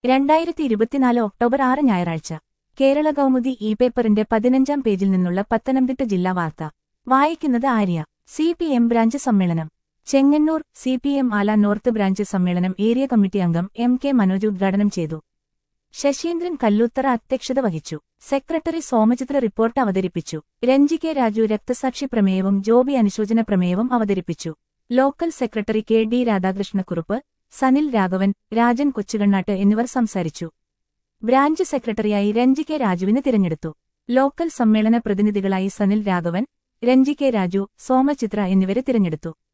രണ്ടായിരത്തി ഇരുപത്തിനാല് ഒക്ടോബർ ആറ് ഞായറാഴ്ച കേരള കൗമുദി ഇ പേപ്പറിന്റെ പതിനഞ്ചാം പേജിൽ നിന്നുള്ള പത്തനംതിട്ട ജില്ലാ വാർത്ത വായിക്കുന്നത് Arya C P M branch സമ്മേളനം Chengannur C P M Ala north branch സമ്മേളനം ഏരിയ കമ്മിറ്റി അംഗം എം കെ മനോജ് ഉദ്ഘാടനം ചെയ്തു ശശീന്ദ്രൻ കല്ലൂത്തറ അധ്യക്ഷത വഹിച്ചു സെക്രട്ടറി സോമചിത്ര റിപ്പോർട്ട് അവതരിപ്പിച്ചു രഞ്ജി കെ രാജു രക്തസാക്ഷി പ്രമേയവും ജോബി അനുശോചന പ്രമേയവും അവതരിപ്പിച്ചു local secretary K D Radhakrishnakurup Sanil Raghavan Rajan Kochukannattu എന്നിവർ സംസാരിച്ചു ബ്രാഞ്ച് സെക്രട്ടറിയായി രഞ്ജി കെ രാജുവിനെ തിരഞ്ഞെടുത്തു ലോക്കൽ സമ്മേളന പ്രതിനിധികളായി സനിൽ രാഘവൻ രഞ്ജി കെ രാജു സോമചിത്ര എന്നിവരെ തിരഞ്ഞെടുത്തു